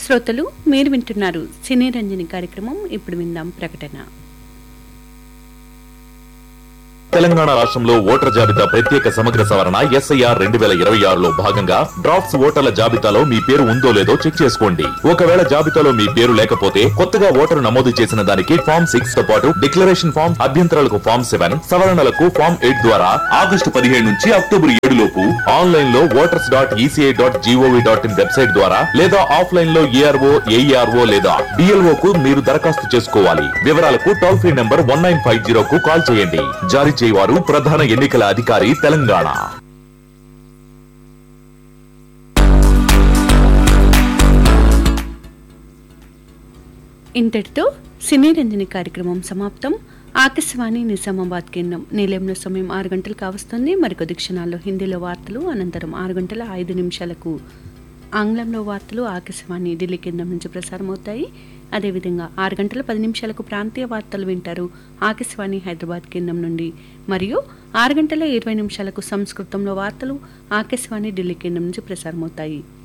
శ్రోతలు మీరు వింటున్నారు సినీ రంజని కార్యక్రమం ఇప్పుడు విందాం ప్రకటన తెలంగాణ రాష్ట్రంలో ఓటర్ జాబితా ప్రత్యేక సమగ్ర సవరణ ఎస్ఐఆర్ రెండు వేల ఇరవై ఆరులో భాగంగా డ్రాఫ్ట్స్ ఓటర్ల జాబితాలో మీ పేరు ఉందో లేదో చెక్ చేసుకోండి ఒకవేళ జాబితాలో మీ పేరు లేకపోతే కొత్తగా ఓటరు నమోదు చేసిన దానికి ఫామ్ సిక్స్ తో పాటు డిక్లరేషన్ ఫామ్ అభ్యంతరాలకు ఫామ్ సెవెన్ సవరణలకు ఫామ్ ఎయిట్ ద్వారా ఆగస్టు పదిహేడు నుంచి అక్టోబర్ ఏడు లోపు ఆన్లైన్ లో voters dot ECI dot GOV dot in website ద్వారా లేదా ఆఫ్లైన్ లో ఏఆర్ఓ ఏఈఆర్ఓ లేదా డిఎల్ఓ కు మీరు దరఖాస్తు చేసుకోవాలి వివరాలకు toll free number one nine five zero కు కాల్ చేయండి జారీ చేయవారు ప్రధాన ఎన్నికల అధికారి తెలంగాణ ఇంతటితో సినీ రంజని కార్యక్రమం సమాప్తం ఆకాశవాణి నిజామాబాద్ కేంద్రం నిలయంలో సమయం ఆరు గంటలు కావస్తుంది మరికొద్ది క్షణాల్లో హిందీలో వార్తలు అనంతరం ఆరు గంటల ఐదు నిమిషాలకు ఆంగ్లంలో వార్తలు ఆకాశవాణి ఢిల్లీ కేంద్రం నుంచి ప్రసారమవుతాయి అదేవిధంగా ఆరు గంటల పది నిమిషాలకు ప్రాంతీయ వార్తలు వింటారు ఆకాశవాణి హైదరాబాద్ కేంద్రం నుండి మరియు ఆరు గంటల ఇరవై నిమిషాలకు సంస్కృతంలో వార్తలు ఆకాశవాణి ఢిల్లీ కేంద్రం నుంచి ప్రసారమవుతాయి